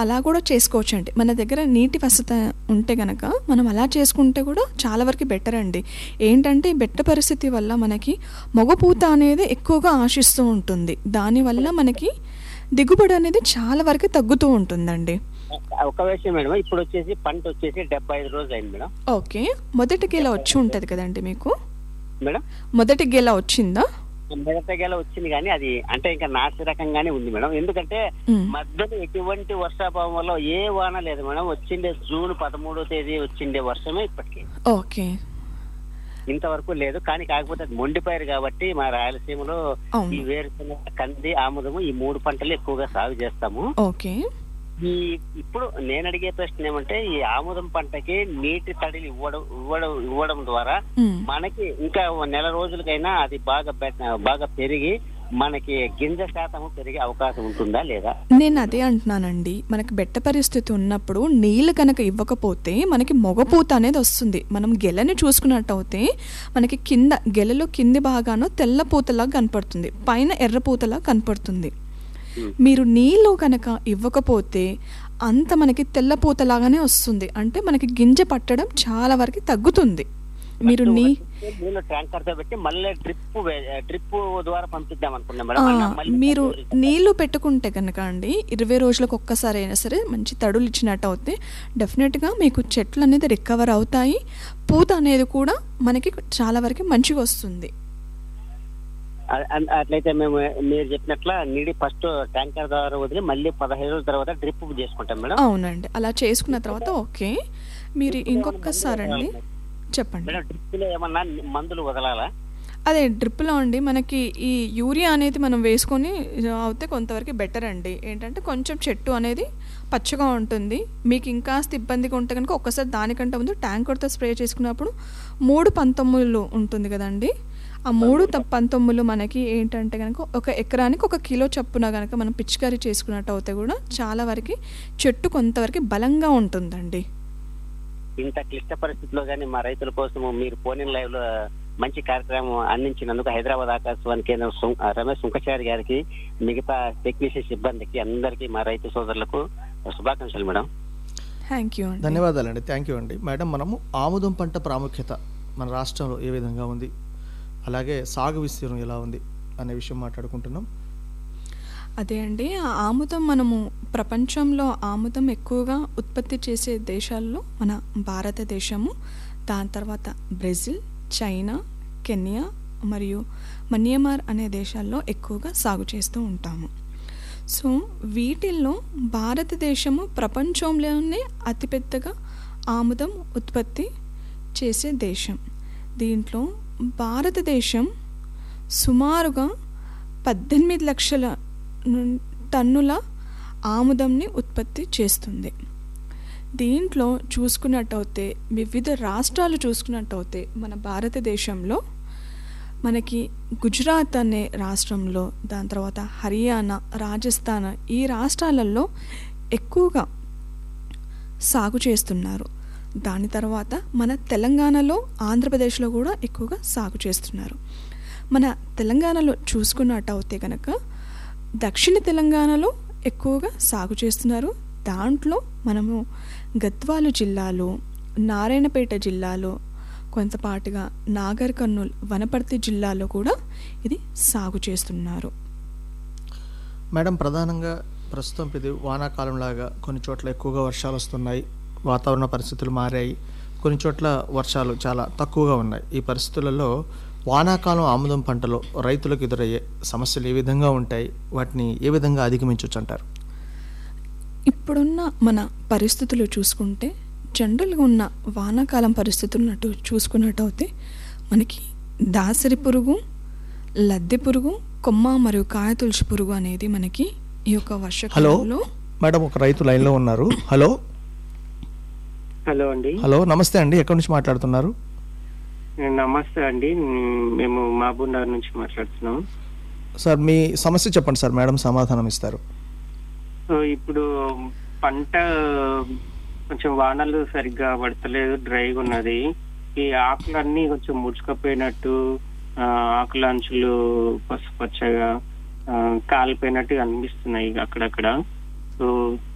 అలా కూడా చేసుకోవచ్చు అండి మన దగ్గర నీటి వసత ఉంటే గనక మనం అలా చేసుకుంటే కూడా చాలా వరకు బెటర్ అండి ఏంటంటే ఈ బెట్ట పరిస్థితి వల్ల మనకి మగపూత అనేది ఎక్కువగా ఆశిస్తూ ఉంటుంది దానివల్ల మనకి దిగుబడి అనేది చాలా వరకు తగ్గుతూ ఉంటుందండి ఒక విషయం మేడం ఇప్పుడు వచ్చేసి పంట వచ్చేసి డెబ్బై ఐదు రోజులు అయింది మేడం ఓకే మొదటి గెల వచ్చి ఉంటుంది కదండి మీకు మేడం మొదటి గెల వచ్చిందా మిగతాగేల వచ్చింది కానీ అది అంటే ఇంకా నాసి రకంగానే ఉంది మేడం ఎందుకంటే మ్మ్. మధ్యలో ఎటువంటి వర్షాభావం వల్ల ఏ వాన లేదు మేడం వచ్చిండే జూన్ పదమూడో తేదీ వచ్చిండే వర్షమే ఇప్పటికి ఓకే ఇంతవరకు లేదు కానీ కాకపోతే అది మొండిపోయారు కాబట్టి మా రాయలసీమలో అవును. ఈ వేరుశనగ కంది ఆముదము ఈ మూడు పంటలు ఎక్కువగా సాగు చేస్తాము ఓకే ఈ ఇప్పుడు నేను అడిగే ప్రశ్న ఏమంటే ఈ ఆముదం పంటకి నీటి తడిలు ఇవ్వడం ఇవ్వడం ఇవ్వడం ద్వారా మ్మ్. మనకి ఇంకా ఓ నెల రోజులకైనా అది బాగా బెట్- బాగా పెరిగి మనకి గింజ శాతము పెరిగే అవకాశం ఉంటుందా లేదా నేను అదే అంటున్నానండి మనకి బెట్ట పరిస్థితి ఉన్నప్పుడు నీళ్ళు కనుక ఇవ్వకపోతే మనకి మొగపూత అనేది వస్తుంది మనం గెలని చూసుకున్నట్టయితే మనకి కింద గెలలో కింది భాగాన తెల్ల పూతలా కనపడుతుంది పైన ఎర్ర పూతలా కనపడుతుంది Hmm. మీరు నీళ్ళు కనుక ఇవ్వకపోతే అంత మనకి తెల్ల పూతలాగానే వస్తుంది అంటే మనకి గింజ పట్టడం చాలా వరకు తగ్గుతుంది మీరు నీ నీళ్ళు ట్యాంకర్ తో పెట్టి మళ్ళీ డ్రిప్ డ్రిప్ ద్వారా పంపిద్దాం అనుకున్నాం ఆ, మేడం అలా మళ్ళీ మీరు నీళ్లు పెట్టుకుంటే కనుక అండి ఇరవై రోజులకు ఒక్కసారి అయినా సరే మంచి తడులు ఇచ్చినట్టు అవుతే డెఫినెట్గా మీకు చెట్లు అనేది రికవర్ అవుతాయి పూత అనేది కూడా మనకి చాలా వరకు మంచిగా వస్తుంది అ- అ- అట్లయితే మేము మీరు చెప్పినట్ల నీడి ఫస్ట్ ట్యాంకర్ ద్వారా వదిలి మళ్ళీ పదహైదు రోజుల తర్వాత డ్రిప్ చేసుకుంటాం మేడం అవునండి అలా చేసుకున్న తర్వాత ఓకే మీరు ఇంకొకసారి అండి చెప్పండి మేడం డ్రిప్ లో ఏమన్నా మందులు వదలాలా అదే డ్రిప్లో అండి మనకి ఈ యూరియా అనేది మనం వేసుకొని అవుతే కొంతవరకు బెటర్ అండి ఏంటంటే కొంచెం చెట్టు అనేది పచ్చగా ఉంటుంది మీకు ఇంకాస్త ఇబ్బందిగా ఉంటే కనుక ఒక్కసారి దానికంటే ముందు ట్యాంకర్తో స్ప్రే చేసుకున్నప్పుడు మూడు పంతొమ్మిదిలు ఉంటుంది కదండి ఆ మూడు త- పంతొమ్మిదిలు మనకి ఏంటంటే కనుక ఒక ఎకరానికి ఒక కిలో చప్పున కనుక మనం పిచికారీ చేసుకున్నట్టు అవుతే కూడా చాలా వరకు చెట్టు కొంతవరకు బలంగా ఉంటుందండి ఇంత క్లిష్ట పరిస్థితిలో కానీ మా రైతుల కోసం మీరు ఫోన్ లైవ్ లో మంచి కార్యక్రమం అందించినందుకు హైదరాబాద్ ఆకాశవాణి కేంద్రం సు- రమేష్ సుంకచారి గారికి మిగతా టెక్నీషియన్ సిబ్బందికి అందరికీ మా రైతు సోదరులకు శుభాకాంక్షలు మేడం థ్యాంక్ యూ అండి ధన్యవాదాలండి థ్యాంక్ యూ అండి మేడం మనము ఆముదం పంట ప్రాముఖ్యత మన రాష్ట్రంలో ఏ విధంగా ఉంది అలాగే సాగు విస్తీర్ణం ఎలా ఉంది అనే విషయం మాట్లాడుకుంటున్నాం అదే అండి ఆ ఆముదం మనము ప్రపంచంలో ఆముదం ఎక్కువగా ఉత్పత్తి చేసే దేశాల్లో మన భారతదేశము దాని తర్వాత బ్రెజిల్ చైనా కెన్యా మరియు మన్యమార్ అనే దేశాల్లో ఎక్కువగా సాగు చేస్తూ ఉంటాము సో వీటిల్లో భారతదేశము ప్రపంచంలోనే అతిపెద్దగా ఆముదం ఉత్పత్తి చేసే దేశం దీంట్లో భారతదేశం సుమారుగా పద్దెనిమిది లక్షల నుం- టన్నుల ఆముదంని ఉత్పత్తి చేస్తుంది దీంట్లో చూసుకున్నట్టయితే వివిధ రాష్ట్రాలు చూసుకున్నట్టయితే మన భారతదేశంలో మనకి గుజరాత్ అనే రాష్ట్రంలో దాని తర్వాత హర్యానా రాజస్థాన్ ఈ రాష్ట్రాలలో ఎక్కువగా సాగు చేస్తున్నారు దాని తర్వాత మన తెలంగాణలో ఆంధ్రప్రదేశ్లో కూడా ఎక్కువగా సాగు చేస్తున్నారు మన తెలంగాణలో చూసుకున్నట్టయితే కనుక దక్షిణ తెలంగాణలో ఎక్కువగా సాగు చేస్తున్నారు దాంట్లో మనము గద్వాలు జిల్లాలో నారాయణపేట జిల్లాలో కొంతపాటుగా నాగర్ కర్నూల్ వనపర్తి జిల్లాలో కూడా ఇది సాగు చేస్తున్నారు మేడం ప్రధానంగా ప్రస్తుతం ఇది వానాకాలం లాగా కొన్ని చోట్ల ఎక్కువగా వర్షాలు వస్తున్నాయి వాతావరణ పరిస్థితులు మారాయి కొన్ని చోట్ల వర్షాలు చాలా తక్కువగా ఉన్నాయి ఈ పరిస్థితులలో వానాకాలం ఆముదం పంటలో రైతులకు ఎదురయ్యే సమస్యలు ఏ విధంగా ఉంటాయి వాటిని ఏ విధంగా అధిగమించవచ్చు అంటారు ఇప్పుడున్న మన పరిస్థితులు చూసుకుంటే జనరల్గా ఉన్న వానాకాలం పరిస్థితులను చూసుకున్నట్టయితే మనకి దాసరి పురుగు లద్దె పురుగు కొమ్మ మరియు కాయ తులసి పురుగు అనేది మనకి ఈ యొక్క హలో వర్షకాలంలో మేడం ఒక రైతు లైన్లో ఉన్నారు హలో హలో అండి హలో నమస్తే అండి ఎక్కడి నుంచి మాట్లాడుతున్నారు నమస్తే అండి మ్, మేము మహబూబ్ నగర్ నుంచి మాట్లాడుతున్నాం సార్ మీ సమస్య చెప్పండి సార్ మేడం సమాధానం ఇస్తారు సో ఇప్పుడు పంట కొంచెం వానలు సరిగ్గా పడతలేదు డ్రైగా ఉన్నది ఈ ఆకులన్నీ కొంచెం ముడుచుకపోయినట్టు ఆ, ఆకుల అంచులు పసుపచ్చగా ఆ, కాలిపోయినట్టు అనిపిస్తున్నాయి అక్కడక్కడ సో